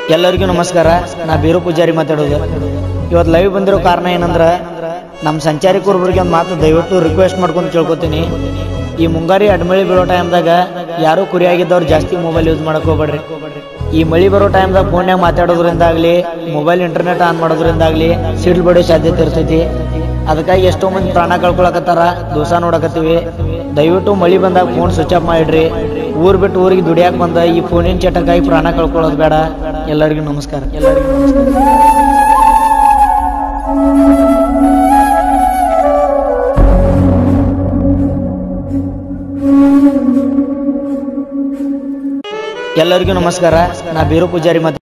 ಎಲ್ಲರಿಗೂ ನಮಸ್ಕಾರ ನಾ ಬೀರು ಪೂಜಾರಿ ಮಾತಾಡೋದು ಇವತ್ತು ಲೈವ್ ಬಂದಿರೋ ಕಾರಣ ಏನಂದ್ರೆ ನಮ್ಮ ಸಂಚಾರಿ ಕುರುಬರಿಗೆ ಒಂದು ಮಾತು ದಯವಿಟ್ಟು ರಿಕ್ವೆಸ್ಟ್ ಮಾಡ್ಕೊಂಡು ಕೇಳ್ಕೊತೀನಿ ಈ ಮುಂಗಾರಿ ಅಡ್ಮಳಿ ಬೀಳೋ ಟೈಮ್ದಾಗ ಯಾರು ಕುರಿಯಾಗಿದ್ದವ್ರು ಜಾಸ್ತಿ ಮೊಬೈಲ್ ಯೂಸ್ ಮಾಡಕ್ ಹೋಗ್ಬೇಡ್ರಿ ಈ ಮಳಿ ಬರೋ ಟೈಮ್ದಾಗ ಫೋನ್ಯಾಗ ಮಾತಾಡೋದ್ರಿಂದಾಗ್ಲಿ ಮೊಬೈಲ್ ಇಂಟರ್ನೆಟ್ ಆನ್ ಮಾಡೋದ್ರಿಂದಾಗ್ಲಿ ಸಿಡ್ಲು ಬಡೋ ಸಾಧ್ಯತೆ ಇರ್ತೈತಿ ಅದಕ್ಕಾಗಿ ಎಷ್ಟೋ ಮಂದಿ ಪ್ರಾಣ ಕಳ್ಕೊಳಕತ್ತಾರ ದೋಸ ನೋಡಕತ್ತೀವಿ ದಯವಿಟ್ಟು ಮಳಿ ಬಂದಾಗ ಫೋನ್ ಸ್ವಿಚ್ ಆಫ್ ಮಾಡಿಡ್ರಿ ಊರ್ ಬಿಟ್ಟು ಊರಿಗೆ ದುಡಿಯಾಕ ಬಂದ ಈ ಫೋನಿನ ಚಟಕ್ಕಾಗಿ ಪ್ರಾಣ ಕಳ್ಕೊಳ್ಳೋದು ಬೇಡ ಎಲ್ಲರಿಗೂ ನಮಸ್ಕಾರ ಎಲ್ಲರಿಗೂ ನಮಸ್ಕಾರ ಎಲ್ಲರಿಗೂ ನಮಸ್ಕಾರ ನಾ ಬೀರು ಪೂಜಾರಿ ಮಾತು